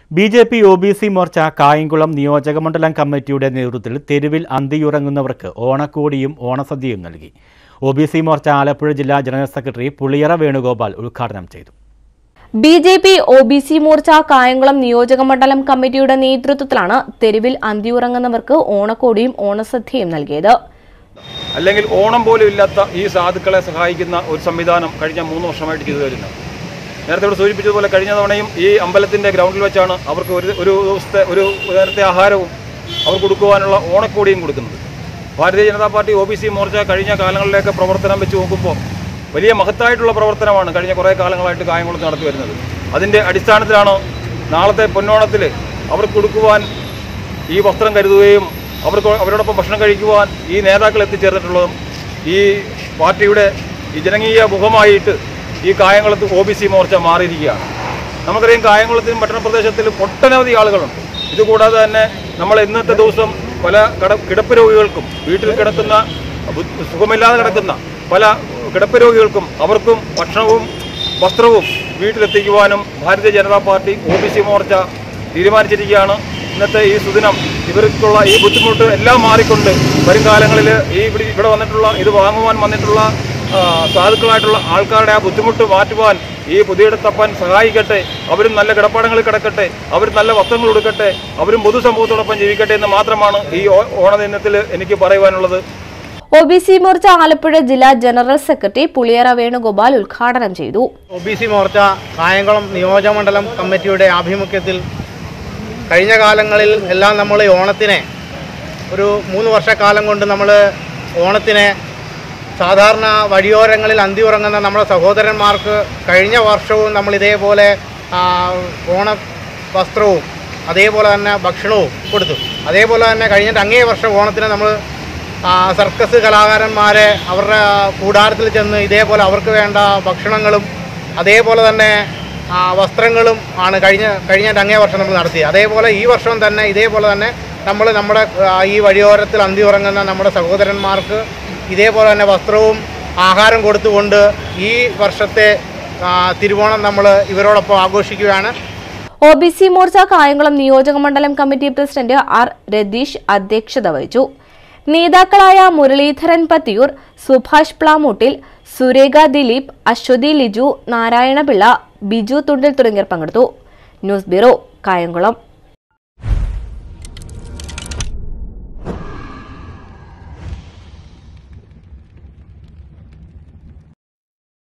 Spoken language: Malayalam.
B J P O B C Morcha Kayamkulam നിയോജകമണ്ഡലം കമ്മിറ്റിയുടെ നേതൃത്വത്തിൽ തെരുവിൽ അന്തിയുറങ്ങുന്നവർക്ക് ഓണക്കോടിയും ഓണസദ്യയും നൽകി O B C Morcha Alappuzha ജില്ലാ ജനറൽ സെക്രട്ടറി പുളിയറ വേണുഗോപാൽ ഉദ്ഘാടനം ചെയ്തു B J P O B C Morcha Kayamkulam നിയോജക മണ്ഡലം കമ്മിറ്റിയുടെ നേതൃത്വത്തിലാണ് തെരുവിൽ അന്തിയുറങ്ങുന്നവർക്ക് ഓണക്കോടിയും ഓണസദ്യയും നൽകിയത് അല്ലെങ്കിൽ ഓണം പോലും ഇല്ലാത്ത ഈ സാധുക്കളെ സഹായിക്കുന്ന ഒരു സംവിധാനം കഴിഞ്ഞ മൂന്ന് വർഷമായിട്ട് ചെയ്തു വരുന്നത് നേരത്തെ ഇവിടെ സൂചിപ്പിച്ചതുപോലെ കഴിഞ്ഞ തവണയും ഈ അമ്പലത്തിൻ്റെ ഗ്രൗണ്ടിൽ വെച്ചാണ് അവർക്ക് ഒരു ഒരു ദിവസത്തെ ഒരു നേരത്തെ ആഹാരവും അവർ കൊടുക്കുവാനുള്ള ഓണക്കോടിയും കൊടുക്കുന്നത് Bharatiya Janata Party O B C Morcha കഴിഞ്ഞ കാലങ്ങളിലേക്ക് പ്രവർത്തനം വെച്ച് നോക്കുമ്പോൾ വലിയ മഹത്തായിട്ടുള്ള പ്രവർത്തനമാണ് കഴിഞ്ഞ കുറേ കാലങ്ങളായിട്ട് കായംകുളത്ത് നടത്തി വരുന്നത് അതിൻ്റെ അടിസ്ഥാനത്തിലാണ് നാളത്തെ പൊന്നോണത്തിൽ അവർക്ക് കൊടുക്കുവാൻ ഈ വസ്ത്രം കരുതുകയും അവർക്ക് അവരോടൊപ്പം ഭക്ഷണം കഴിക്കുവാൻ ഈ നേതാക്കൾ എത്തിച്ചേർന്നിട്ടുള്ളതും ഈ പാർട്ടിയുടെ ഈ ജനകീയ മുഖമായിട്ട് ഈ കായംകുളത്ത് ഒ ബി സി മോർച്ച മാറിയിരിക്കുകയാണ് നമുക്കറിയാം കായംകുളത്തിലും പട്ടണപ്രദേശത്തിലും ഒട്ടനവധി ആളുകളുണ്ട് ഇതുകൂടാതെ തന്നെ നമ്മൾ ഇന്നത്തെ ദിവസം പല കട കിടപ്പ് രോഗികൾക്കും വീട്ടിൽ കിടക്കുന്ന ബു- സുഖമില്ലാതെ കിടക്കുന്ന പല കിടപ്പ് രോഗികൾക്കും അവർക്കും ഭക്ഷണവും വസ്ത്രവും വീട്ടിലെത്തിക്കുവാനും Bharatiya Janata Party O B C Morcha തീരുമാനിച്ചിരിക്കുകയാണ് ഇന്നത്തെ ഈ സുദിനം ഇവർക്കുള്ള ഈ ബുദ്ധിമുട്ട് എല്ലാം മാറിക്കൊണ്ട് വരും കാലങ്ങളിൽ ഈ ഇവിടെ ഇവിടെ വന്നിട്ടുള്ള ഇത് വാങ്ങുവാൻ വന്നിട്ടുള്ള ആ, സാധുക്കളായിട്ടുള്ള ആൾക്കാരുടെ ആ ബുദ്ധിമുട്ട് മാറ്റുവാൻ ഈ പുതിയടത്തപ്പൻ സഹായിക്കട്ടെ അവരും നല്ല കിടപ്പാടങ്ങളിൽ കിടക്കട്ടെ അവരും നല്ല വസ്ത്രങ്ങൾ കൊടുക്കട്ടെ അവരും പൊതുസമൂഹത്തോടൊപ്പം ജീവിക്കട്ടെ എന്ന് മാത്രമാണ് ഈ ഓ- ഓണദിനത്തിൽ എനിക്ക് പറയുവാനുള്ളത് O B C Morcha Alappuzha ജില്ലാ ജനറൽ സെക്രട്ടറി പുളിയറ വേണുഗോപാൽ ഉദ്ഘാടനം ചെയ്തു O B C Morcha Kayamkulam നിയോജകമണ്ഡലം കമ്മിറ്റിയുടെ ആഭിമുഖ്യത്തിൽ കഴിഞ്ഞ കാലങ്ങളിൽ എല്ലാം നമ്മൾ ഈ ഓണത്തിനെ ഒരു മൂന്ന് വർഷക്കാലം കൊണ്ട് നമ്മൾ ഓണത്തിനെ സാധാരണ വഴിയോരങ്ങളിൽ അന്തി ഉറങ്ങുന്ന നമ്മുടെ സഹോദരന്മാർക്ക് കഴിഞ്ഞ വർഷവും നമ്മൾ ഇതേപോലെ ആ, ഓണ വസ്ത്രവും അതേപോലെ തന്നെ ഭക്ഷണവും കൊടുത്തു അതേപോലെ തന്നെ കഴിഞ്ഞിട്ട് അങ്ങേ വർഷം ഓണത്തിന് നമ്മൾ ആ, സർക്കസ് കലാകാരന്മാരെ അവരുടെ ആ, കൂടാരത്തിൽ ചെന്ന് ഇതേപോലെ അവർക്ക് വേണ്ട ഭക്ഷണങ്ങളും അതേപോലെ തന്നെ ആ, വസ്ത്രങ്ങളും ആണ് കഴിഞ്ഞ കഴിഞ്ഞ അങ്ങേ വർഷം നമ്മൾ നടത്തിയത് അതേപോലെ ഈ വർഷം തന്നെ ഇതേപോലെ തന്നെ നമ്മൾ നമ്മുടെ ആ, ഈ വഴിയോരത്തിൽ അന്തി ഉറങ്ങുന്ന നമ്മുടെ സഹോദരന്മാർക്ക് ഇതേപോലെ തന്നെ വസ്ത്രവും ആഹാരം കൊടുത്തുകൊണ്ട് ഈ വർഷത്തെ ആ, തിരുവോണം നമ്മൾ ഇവരോടൊപ്പം ആഘോഷിക്കുകയാണ് O B C Morcha Kayamkulam നിയോജക മണ്ഡലം കമ്മിറ്റി പ്രസിഡന്റ് ആർ രതീഷ് അധ്യക്ഷത വഹിച്ചു നേതാക്കളായ മുരളീധരൻ പത്തിയൂർ സുഭാഷ് പ്ലാമൂട്ടിൽ സുരേഖ ദിലീപ് അശ്വതി ലിജു നാരായണപിള്ള ബിജു തുണ്ടിൽ തുടങ്ങിയവർ പങ്കെടുത്തു ന്യൂസ് ബ്യൂറോ കായംകുളം